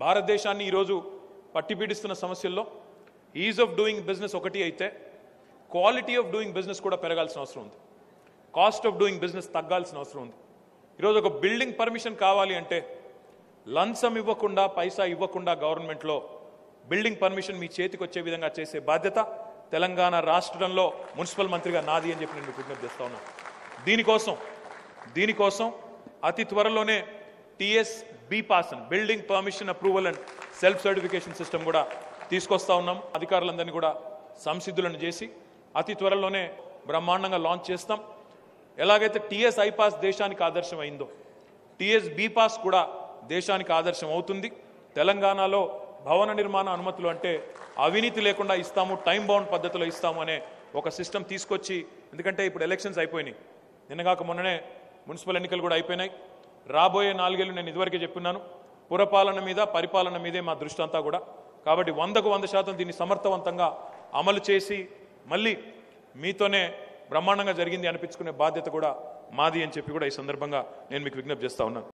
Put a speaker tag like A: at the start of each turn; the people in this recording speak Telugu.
A: భారతదేశాన్ని ఈరోజు పట్టిపీడిస్తున్న సమస్యల్లో ఈజ్ ఆఫ్ డూయింగ్ బిజినెస్ ఒకటి అయితే క్వాలిటీ ఆఫ్ డూయింగ్ బిజినెస్ కూడా పెరగాల్సిన అవసరం ఉంది కాస్ట్ ఆఫ్ డూయింగ్ బిజినెస్ తగ్గాల్సిన అవసరం ఉంది ఈరోజు ఒక బిల్డింగ్ పర్మిషన్ కావాలి అంటే లంచం ఇవ్వకుండా పైసా ఇవ్వకుండా గవర్నమెంట్లో బిల్డింగ్ పర్మిషన్ మీ చేతికి వచ్చే విధంగా చేసే బాధ్యత తెలంగాణ రాష్ట్రంలో మున్సిపల్ మంత్రిగా నాది అని చెప్పి నేను మీకు విజ్ఞప్తి చేస్తా ఉన్నాను దీనికోసం దీనికోసం అతి త్వరలోనే టిఎస్ బి పాస్ అని building permission approval and self certification system కూడా తీసుకొస్తా ఉన్నాం అధికారులందరినీ కూడా సంసిద్ధులను చేసి అతి త్వరలోనే బ్రహ్మాండంగా లాంచ్ చేస్తాం ఎలాగైతే టిఎస్ ఐపాస్ దేశానికి ఆదర్శం అయిందో టిఎస్ బి పాస్ కూడా దేశానికి ఆదర్శం అవుతుంది తెలంగాణలో భవన నిర్మాణ అనుమతులు అంటే అవినీతి లేకుండా ఇస్తాము టైం బౌండ్ పద్ధతిలో ఇస్తాము అనే ఒక సిస్టమ్ తీసుకొచ్చి ఎందుకంటే ఇప్పుడు ఎలక్షన్స్ అయిపోయినాయి నిన్నగాక మొన్ననే మున్సిపల్ ఎన్నికలు కూడా అయిపోయినాయి రాబోయే నాలుగేళ్లు నేను ఇదివరకే చెప్పున్నాను పురపాలన మీద పరిపాలన మీదే మా దృష్టి అంతా కూడా కాబట్టి వందకు వంద శాతం దీన్ని సమర్థవంతంగా అమలు చేసి మళ్ళీ మీతోనే బ్రహ్మాండంగా జరిగింది అనిపించుకునే బాధ్యత కూడా మాది అని చెప్పి కూడా ఈ సందర్భంగా నేను మీకు విజ్ఞప్తి చేస్తా ఉన్నాను